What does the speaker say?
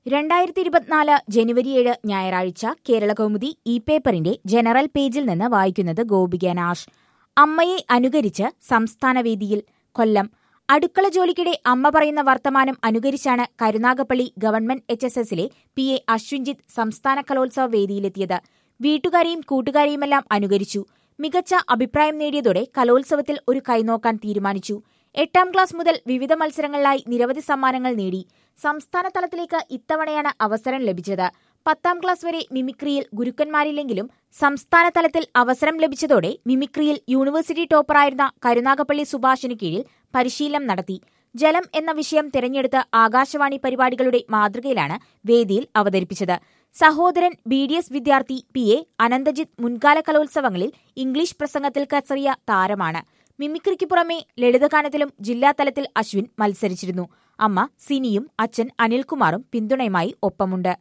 രണ്ടായിരത്തി ഇരുപത്തിനാല് ജനുവരി ഏഴ് ഞായറാഴ്ച കേരള കൗമുദി ഇ പേപ്പറിന്റെ ജനറൽ പേജിൽ നിന്ന് വായിക്കുന്നത് ഗോപിക നാഷ് അമ്മയെ അനുകരിച്ച് സംസ്ഥാന വേദിയിൽ കൊല്ലം അടുക്കള ജോലിക്കിടെ അമ്മ പറയുന്ന വർത്തമാനം അനുകരിച്ചാണ് കരുനാഗപ്പള്ളി ഗവൺമെന്റ് എച്ച് എസ് എസിലെ പി എ അശ്വിൻജിത്ത് സംസ്ഥാന കലോത്സവ വേദിയിലെത്തിയത് വീട്ടുകാരെയും കൂട്ടുകാരെയുമെല്ലാം അനുകരിച്ചു മികച്ച അഭിപ്രായം നേടിയതോടെ കലോത്സവത്തിൽ ഒരു കൈനോക്കാൻ തീരുമാനിച്ചു എട്ടാം ക്ലാസ് മുതൽ വിവിധ മത്സരങ്ങളിലായി നിരവധി സമ്മാനങ്ങൾ നേടി സംസ്ഥാന തലത്തിലേക്ക് ഇത്തവണയാണ് അവസരം ലഭിച്ചത് പത്താം ക്ലാസ് വരെ മിമിക്രിയിൽ ഗുരുക്കന്മാരില്ലെങ്കിലും സംസ്ഥാന തലത്തിൽ അവസരം ലഭിച്ചതോടെ മിമിക്രിയിൽ യൂണിവേഴ്സിറ്റി ടോപ്പറായിരുന്ന കരുനാഗപ്പള്ളി സുഭാഷിന് കീഴിൽ പരിശീലനം നടത്തി ജലം എന്ന വിഷയം തിരഞ്ഞെടുത്ത് ആകാശവാണി പരിപാടികളുടെ മാതൃകയിലാണ് വേദിയിൽ അവതരിപ്പിച്ചത് സഹോദരൻ ബി ഡി എസ് വിദ്യാർത്ഥി പി എ അനന്തജിത്ത് മുൻകാല കലോത്സവങ്ങളിൽ ഇംഗ്ലീഷ് പ്രസംഗത്തിൽ കസറിയ താരമാണ് മിമിക്രിക്ക് പുറമെ ലളിതഗാനത്തിലും ജില്ലാതലത്തിൽ അശ്വിൻ മത്സരിച്ചിരുന്നു അമ്മ സിനിയും അച്ഛൻ അനിൽകുമാറും പിന്തുണയുമായി ഒപ്പമുണ്ട്